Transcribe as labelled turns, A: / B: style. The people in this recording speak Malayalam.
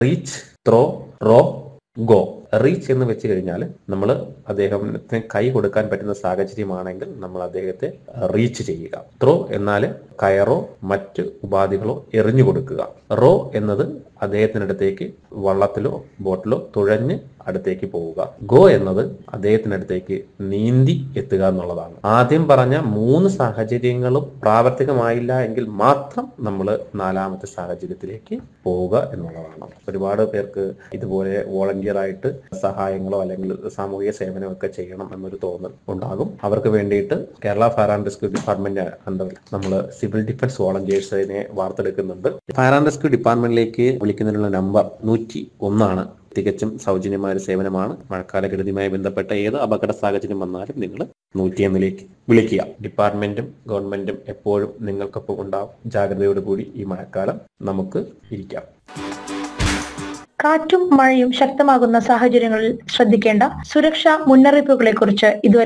A: reach throw row go reach എന്ന് വെച്ച് കഴിഞ്ഞാൽ നമ്മൾ അദ്ദേഹത്തിന് കൈ കൊടുക്കാൻ പറ്റുന്ന സാഹചര്യമാണെങ്കിൽ നമ്മൾ അദ്ദേഹത്തെ റീച്ച് ചെയ്യുക ത്രോ എന്നാൽ കയറോ മറ്റ് ഉപാധികളോ എറിഞ്ഞു കൊടുക്കുക റോ എന്നത് അദ്ദേഹത്തിനടുത്തേക്ക് വള്ളത്തിലോ ബോട്ടിലോ തുഴഞ്ഞ് അടുത്തേക്ക് പോവുക ഗോ എന്നത് അദ്ദേഹത്തിനടുത്തേക്ക് നീന്തി എത്തുക എന്നുള്ളതാണ് ആദ്യം പറഞ്ഞ മൂന്ന് സാഹചര്യങ്ങളും പ്രാവർത്തികമായില്ല എങ്കിൽ മാത്രം നമ്മൾ നാലാമത്തെ സാഹചര്യത്തിലേക്ക് പോവുക എന്നുള്ളതാണ് ഒരുപാട് പേർക്ക് ഇതുപോലെ വോളണ്ടിയർ ആയിട്ട് സഹായങ്ങളോ അല്ലെങ്കിൽ സാമൂഹിക സേവനമോ ഒക്കെ ചെയ്യണം എന്നൊരു തോന്നൽ ഉണ്ടാകും അവർക്ക് വേണ്ടിയിട്ട് Kerala fire and rescue department അണ്ടറിൽ നമ്മൾ സിവിൽ ഡിഫൻസ് വോളണ്ടിയേഴ്സിനെ വാർത്തെടുക്കുന്നുണ്ട് ഫയർ ആൻഡ് റെസ്ക്യൂ ഡിപ്പാർട്ട്മെന്റിലേക്ക് വിളിക്കുന്നതിനുള്ള നമ്പർ നൂറ്റി ഒന്നാണ് തികച്ചും സൗജന്യമായ ഒരു സേവനമാണ് മഴക്കാല കെടുതിയുമായി ബന്ധപ്പെട്ട ഏത് അപകട സാഹചര്യം വന്നാലും നിങ്ങൾ നൂറ്റിയൊന്നിലേക്ക് വിളിക്കുക ഡിപ്പാർട്ട്മെന്റും ഗവൺമെന്റും എപ്പോഴും നിങ്ങൾക്കൊപ്പം ഉണ്ടാവും ജാഗ്രതയോടുകൂടി ഈ മഴക്കാലം നമുക്ക് ഇരിക്കാം
B: കാറ്റും മഴയും ശക്തമാകുന്ന സാഹചര്യങ്ങളിൽ ശ്രദ്ധിക്കേണ്ട സുരക്ഷാ മുന്നറിയിപ്പുകളെ കുറിച്ച് ഇതുവരെ